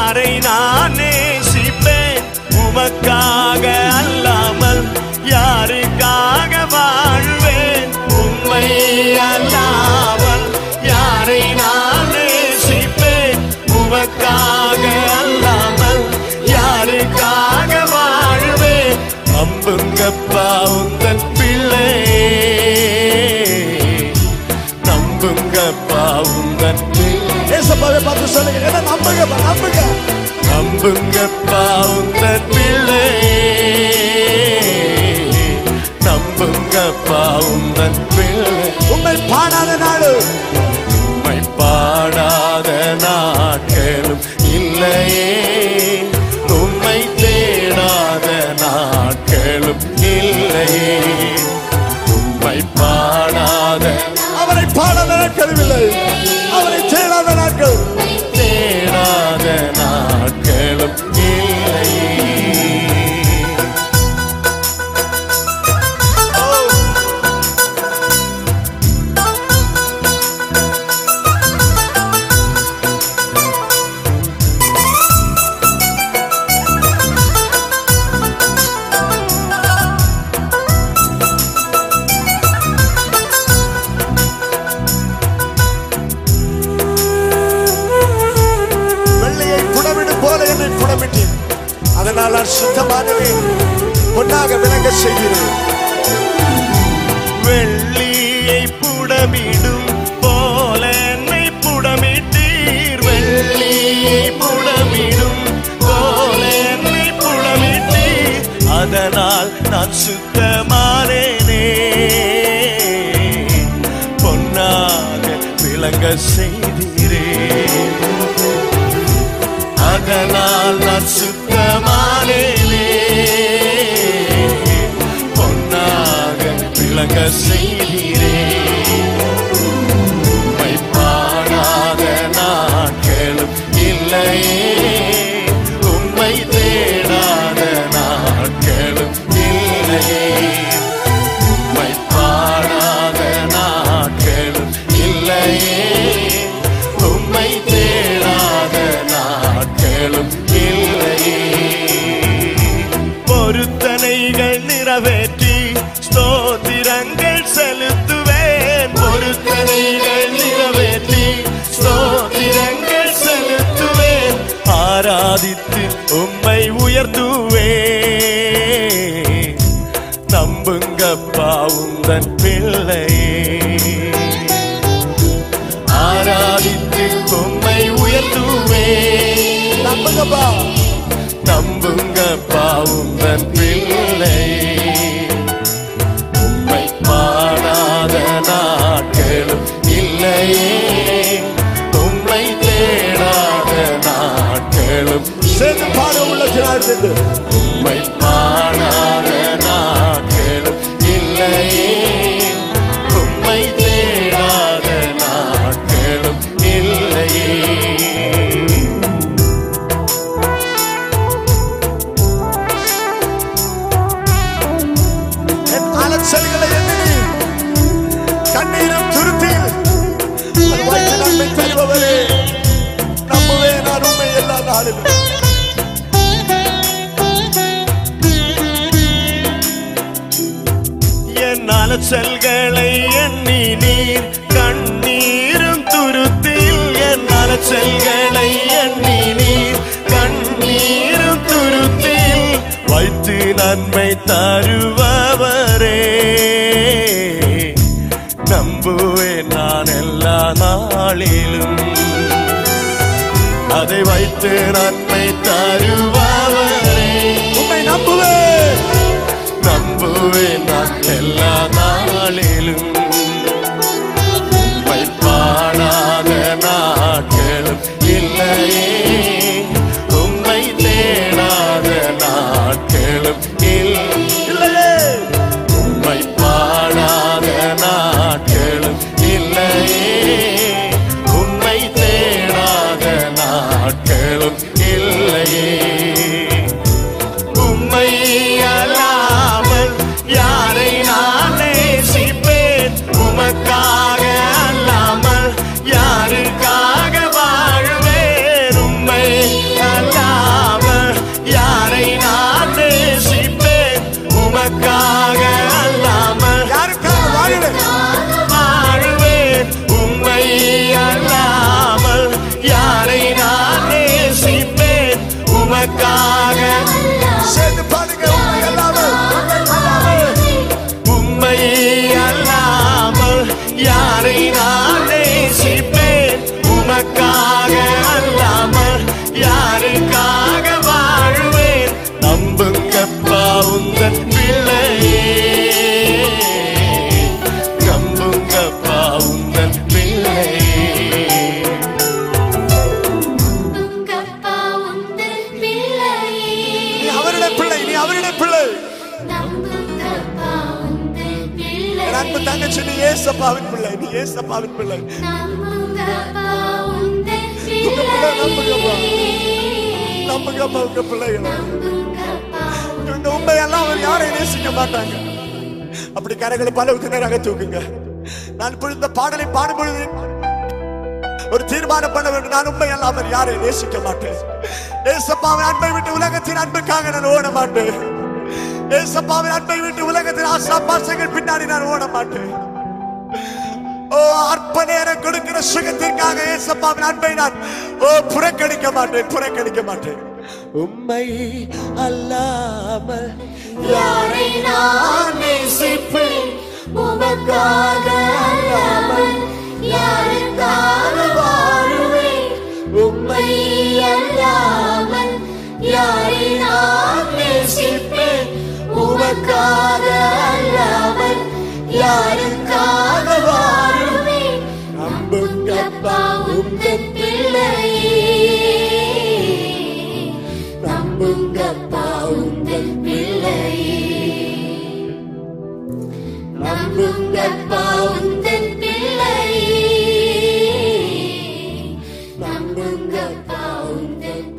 யாரை நான் நேசிப்பேன் உமக்காக அல்லாமல் யாருக்காக வாழ்வேன் உண்மை அல்லாமல் யாரை நான் நேசிப்பேன் உமக்காக அல்லாமல் யாருக்காக வாழ்வேன் நம்புங்கப்பா உந்தன் பிள்ளை நம்புங்கப்பா உந்தன் பிள்ளை ஏசப்பாவை பார்த்து சொல்லுங்க என்ன நம்புங்க நம்புங்க நம்புங்கப்பா உந்தன் பிள்ளை நம்புங்கப்பா உந்தன் பிள்ளை உண்மை பாடாத நாடு உம்மை பாடாத நாட்களும் இல்லையே உம்மை தேடாத நாட்களும் இல்லையே உம்மை பாடாத அவரை பாடாத நாட்களும் இல்லை அவரை தேடாத நாட்கள் தேடாத நாட்களும் இல்லையே வெள்ளையை புடமிடு போல என்னை புடமிட்டேன் அதனால் நான் சுத்தமானவேன் பொன்னாக விளங்க செய்கிறேன் வெள்ளியை புடமிடும் போல என்னை புடமிட்டீர் வெள்ளியை புடமிடும் போல என்னை புடமிட்டீர் அதனால் நான் சுத்தமானேனே பொன்னாக விளங்க செய்தீரே அதனால் நான் சுத்தமானேனே பொன்னாக விளங்க செய்கிறே உம்மை பாடாத நாட்களும் இல்லையே உம்மை தேடாத நாட்களும் இல்லையே உம்மை பாடாத நாட்களும் இல்லையே உம்மை தேடாத நாட்களும் இல்லையே பொருத்தனைகள் நிறைவேற்றி ஸ்தோத்திரங்கள் செலுத்துவேன் பொருத்தனைகள் நிறைவேற்றி ஸ்தோத்திரங்கள் செலுத்துவேன் ஆராதித்து உம்மை உயர்த்துவேன் நம்புங்கப்பா உந்தன் பிள்ளையே ஆராதித்து உம்மை உயர்த்துவேன் நம்புங்கப்பா நம்புங்கப்பா உந்தன் பிள்ளை உம்மை பாடாத நாட்களும் இல்லையே உம்மை தேடாத நாட்களும் சேர்ந்து பாட உள்ளத்தினால் இருந்து உம்மை பாடாத நாட்களும் இல்லையே உம்மை தேடாத நாட்களும் இல்லையே என் அலைச்சல்களை எண்ணி கண்ணீரும் துருத்தியில் அது வாய்க்கு நன்மை தருபவரே நம்புவே நான் உண்மை எல்லா நாளிலும் என் அலைச்சல்களை எண்ணி நீர் கண்ணீரும் துருத்தில் என் அலைச்சல்களை எண்ணி நீர் கண்ணீரும் துருத்தில் வைத்து நன்மை தருபவரே நம்புவேன் நான் எல்லா நாளிலும் அதை வைத்து நன்மை தருபவரே உண்மை நம்புவேன் நம்புவேன் நான் எல்லா நாளிலும் உம்மை பாடாத நாட்களும் இல்லையே உம்மை தேடாத நாட்களும் இல்லை இல்லையே உம்மை பாடாத நாட்களும் இல்லையே உம்மை தேடாத நாட்களும் இல்லையே உம்மை அல்லாமல் யாரை நான் நேசிப்பேன் உமக்காக அல்லாமல் யாருக்காக வாழ்வேன் உம்மை உமக்காக சேர்ந்து பாடுங்க உண்மை அல்லாமல் அல்லாமல் உம்மை அல்லாமல் யாரை நான் நேசிப்பேன் உமக்காக அல்லாமல் யாருக்காக வாழ்வேன் நம்புங்கப்பா உந்தன் பிள்ளையே நம்புங்கப்பா உந்தன் பிள்ளையே உங்கப்பா உந்தன் பிள்ளையே நீ அவருடைய பிள்ளை நீ அவருடைய பிள்ளை நம்புங்கப்பா உந்தன் என் அன்பு பிள்ளையே தங்கச்சி நீ ஏசப்பாவின் பிள்ளை நீ ஏசப்பாவின் பிள்ளை நம்புங்கப்பா உந்தன் உங்க பிள்ளை நம்புங்கப்பா. பிள்ளையே நம்புங்கப்பா உங்க பிள்ளைகளை நம்புங்கப்பா இந்த உண்மையெல்லாம் அவர் யாரையும் நேசிக்க மாட்டாங்க அப்படி கரைகளை பல நேராக தூக்குங்க நான் இப்பொழுது இந்த பாடலை பாடும் பொழுது ஒரு தீர்மானம் பண்ண வேண்டும் நான் உண்மை அல்லாமல் யாரையும் நேசிக்க மாட்டேன் ஏசப்பாவின் அன்பை விட்டு உலகத்தின் அன்புக்காக நான் ஓட மாட்டேன் ஏசப்பாவின் அன்பை விட்டு உலகத்தின் ஆசா பாசங்கள் பின்னாடி நான் ஓட மாட்டேன் ஓ அற்ப நேரம் கொடுக்கிற சுகத்திற்காக ஏசப்பாவின் அன்பை நான் ஓ புறக்கணிக்க மாட்டேன் புறக்கணிக்க மாட்டேன் உண்மை அல்லாமல் யாரை நான் நேசிப்பேன் உமக்காக அல்லாமல் யாருக்காக வாழுவேன் உம்மை அல்லாமல் யாரை நான் நேசிப்பேன் உமக்காக அல்லாமல் யாருக்காக வாழுவேன் நம்புங்கப்பா உந்தன் பிள்ளையே நம்புங்கப்பா உந்தன் பிள்ளையே நம்புங்கப்பா உந்தன் பிள்ளையே நம்புங்கப்பா உந்தன்